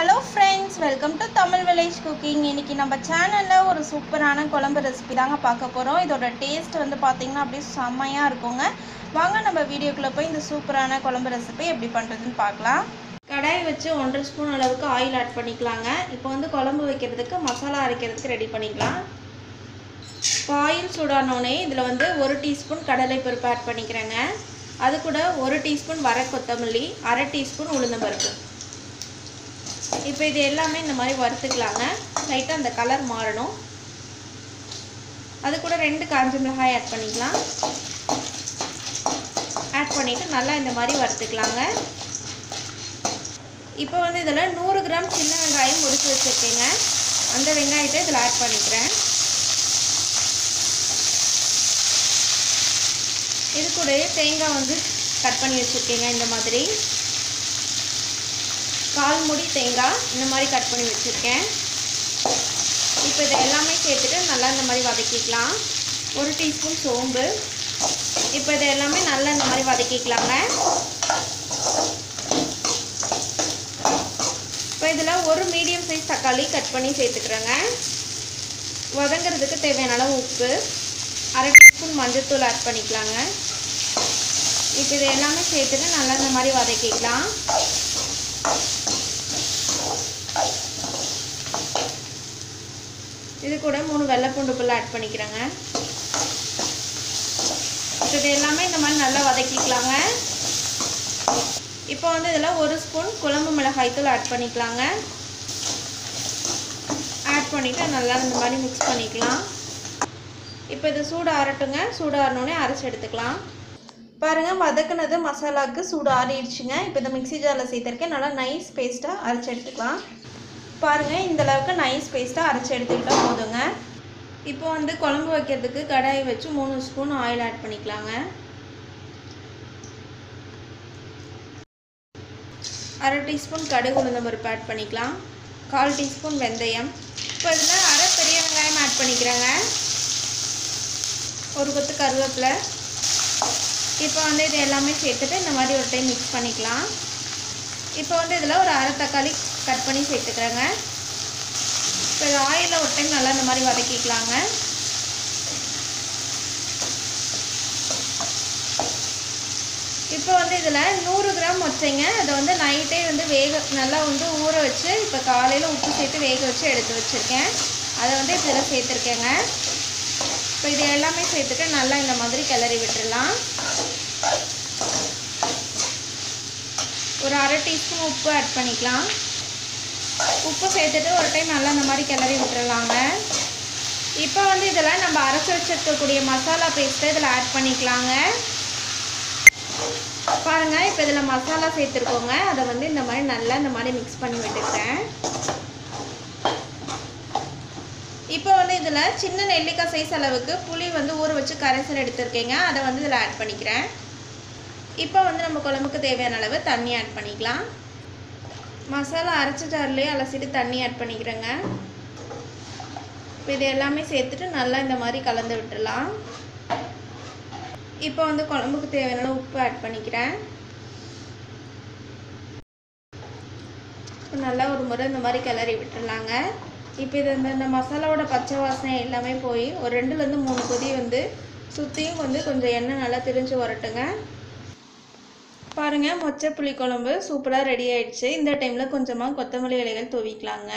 hello friends welcome to Tamil village cooking இன்னைக்கு நம்ம சேனலில் ஒரு சூப்பரான குழம்பு ரெசிபி தாங்க பார்க்க போகிறோம் இதோட டேஸ்ட் வந்து பார்த்திங்கன்னா அப்படியே செம்மையாக இருக்குங்க வாங்க நம்ம வீடியோக்குள்ளே போய் இந்த சூப்பரான குழம்பு ரெசிபி எப்படி பண்ணுறதுன்னு பார்க்கலாம் கடாய் வச்சு ஒன்றரை ஸ்பூன் அளவுக்கு ஆயில் ஆட் பண்ணிக்கலாங்க இப்போ வந்து குழம்பு வைக்கிறதுக்கு மசாலா அரைக்கிறதுக்கு ரெடி பண்ணிக்கலாம் இப்போ ஆயில் சூடானோடனே இதில் வந்து ஒரு டீஸ்பூன் கடலை பருப்பு ஆட் பண்ணிக்கிறேங்க அது கூட ஒரு டீஸ்பூன் வர கொத்தமல்லி அரை டீஸ்பூன் உளுந்தம்பருப்பு இப்போ இது எல்லாமே இந்த மாதிரி வறுத்துக்கலாங்க லைட்டாக அந்த கலர் மாறணும் அது கூட ரெண்டு காஞ்ச மிளகாய் ஆட் பண்ணிக்கலாம் ஆட் பண்ணிவிட்டு நல்லா இந்த மாதிரி வறுத்துக்கலாங்க இப்போ வந்து இதில் நூறு கிராம் சின்ன வெங்காயம் முடிச்சு வச்சுருக்கேங்க அந்த வெங்காயத்தை இதில் ஆட் பண்ணிக்கிறேன் இது கூட தேங்காய் வந்து கட் பண்ணி வச்சுருக்கேங்க இந்த மாதிரி கால் முடி தேங்காய் இந்த மாதிரி கட் பண்ணி வச்சுருக்கேன் இப்போ இதை எல்லாமே சேர்த்துட்டு நல்லா இந்த மாதிரி வதக்கிக்கலாம் ஒரு டீஸ்பூன் சோம்பு இப்போ இதை எல்லாமே நல்லா இந்த மாதிரி வதக்கிக்கலாங்க இப்போ இதில் ஒரு மீடியம் சைஸ் தக்காளி கட் பண்ணி சேர்த்துக்கிறேங்க வதங்கிறதுக்கு தேவையான அளவு உப்பு அரை டீஸ்பூன் மஞ்சள்தூள் ஆட் பண்ணிக்கலாங்க இப்போ இது எல்லாமே சேர்த்துட்டு நல்லா இந்த மாதிரி வதக்கிக்கலாம் இது கூட மூணு வெள்ளைப்பூண்டு புல் ஆட் பண்ணிக்கிறேங்க இது எல்லாமே இந்த மாதிரி நல்லா வதக்கிக்கலாங்க இப்போ வந்து இதில் ஒரு ஸ்பூன் குழம்பு மிளகாய்த்தூள் ஆட் பண்ணிக்கலாங்க ஆட் பண்ணிவிட்டு நல்லா இந்த மாதிரி மிக்ஸ் பண்ணிக்கலாம் இப்போ இது சூடு ஆறட்டுங்க சூடு ஆறினோடனே அரைச்சி எடுத்துக்கலாம் பாருங்கள் வதக்குனது மசாலாவுக்கு சூடு ஆறிடுச்சுங்க இப்போ இந்த மிக்ஸி ஜாரில் சேர்த்துருக்கேன் நல்லா நைஸ் பேஸ்ட்டாக அரைச்சி எடுத்துக்கலாம் பாருங்கள் இந்த அளவுக்கு நைஸ் பேஸ்ட்டாக அரைச்சி எடுத்துக்கிட்டால் போதுங்க இப்போ வந்து குழம்பு வைக்கிறதுக்கு கடாய் வச்சு மூணு ஸ்பூன் ஆயில் ஆட் பண்ணிக்கலாங்க அரை டீஸ்பூன் கடுகு உளுந்தம் பருப்பு ஆட் பண்ணிக்கலாம் கால் டீஸ்பூன் வெந்தயம் இப்போ இதில் அரை பெரிய வெங்காயம் ஆட் பண்ணிக்கிறேங்க ஒரு கொத்து கருவேப்பிலை இப்போ வந்து இது எல்லாமே சேர்த்துட்டு இந்த மாதிரி ஒரு டைம் மிக்ஸ் பண்ணிக்கலாம் இப்போ வந்து இதில் ஒரு அரை தக்காளி கட் பண்ணி சேர்த்துக்கிறேங்க இப்போ இது ஆயிலில் ஒரு டைம் நல்லா இந்த மாதிரி வதக்கிக்கலாங்க இப்போ வந்து இதில் நூறு கிராம் மொச்சைங்க அதை வந்து நைட்டே வந்து வேக நல்லா வந்து ஊற வச்சு இப்போ காலையில் உப்பு சேர்த்து வேக வச்சு எடுத்து வச்சுருக்கேன் அதை வந்து இதில் சேர்த்துருக்கேங்க இப்போ இது எல்லாமே சேர்த்துட்டு நல்லா இந்த மாதிரி கிளறி விட்டுடலாம் ஒரு அரை டீஸ்பூன் உப்பு ஆட் பண்ணிக்கலாம் உப்பு சேர்த்துட்டு ஒரு டைம் நல்லா இந்த மாதிரி கிளறி விட்டுறலாங்க இப்போ வந்து இதில் நம்ம அரைச்சி வச்சுருக்கக்கூடிய மசாலா பேஸ்ட்டை இதில் ஆட் பண்ணிக்கலாங்க பாருங்கள் இப்போ இதில் மசாலா சேர்த்துருக்கோங்க அதை வந்து இந்த மாதிரி நல்லா இந்த மாதிரி மிக்ஸ் பண்ணி விட்டுக்கிறேன் இப்போ வந்து இதில் சின்ன நெல்லிக்காய் சைஸ் அளவுக்கு புளி வந்து ஊற வச்சு கரைசல் எடுத்திருக்கேங்க அதை வந்து இதில் ஆட் பண்ணிக்கிறேன் இப்போ வந்து நம்ம குழம்புக்கு தேவையான அளவு தண்ணி ஆட் பண்ணிக்கலாம் மசாலா அரைச்ச ஜார்லேயே அலசிட்டு தண்ணி ஆட் பண்ணிக்கிறேங்க இப்போ இது எல்லாமே சேர்த்துட்டு நல்லா இந்த மாதிரி கலந்து விட்டுடலாம் இப்போ வந்து குழம்புக்கு தேவையான உப்பு ஆட் பண்ணிக்கிறேன் நல்லா ஒரு முறை இந்த மாதிரி கிளறி விட்டுடலாங்க இப்போ இது இந்த இந்த மசாலாவோட பச்சை வாசனை எல்லாமே போய் ஒரு ரெண்டுலேருந்து மூணு கொதி வந்து சுற்றியும் வந்து கொஞ்சம் எண்ணெய் நல்லா திரிஞ்சு வரட்டுங்க பாருங்கள் மொச்சை புளி குழம்பு சூப்பராக ரெடி ஆயிடுச்சு இந்த டைமில் கொஞ்சமாக கொத்தமல்லி இலைகள் தூவிக்கலாங்க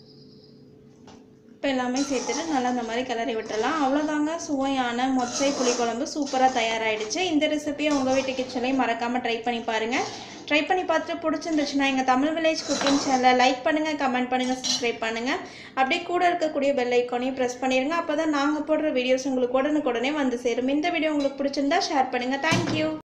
இப்போ எல்லாமே சேர்த்துட்டு நல்லா இந்த மாதிரி கிளறி விட்டுறலாம் அவ்வளோதாங்க சுவையான மொச்சை புளிக்குழம்பு சூப்பராக தயாராகிடுச்சு இந்த ரெசிபியை உங்கள் வீட்டு கிச்சன்லேயும் மறக்காமல் ட்ரை பண்ணி பாருங்கள் ட்ரை பண்ணி பார்த்துட்டு பிடிச்சிருந்துச்சுன்னா எங்கள் தமிழ் வில்லேஜ் குக்கிங் சேனலை லைக் பண்ணுங்கள் கமெண்ட் பண்ணுங்கள் சப்ஸ்கிரைப் பண்ணுங்கள் அப்படியே கூட இருக்கக்கூடிய பெல் ஐக்கானையும் ப்ரெஸ் பண்ணிடுங்க அப்போ தான் நாங்கள் போடுற வீடியோஸ் உங்களுக்கு உடனுக்குடனே வந்து சேரும் இந்த வீடியோ உங்களுக்கு பிடிச்சிருந்தா ஷேர் பண்ணுங்கள் தேங்க்யூ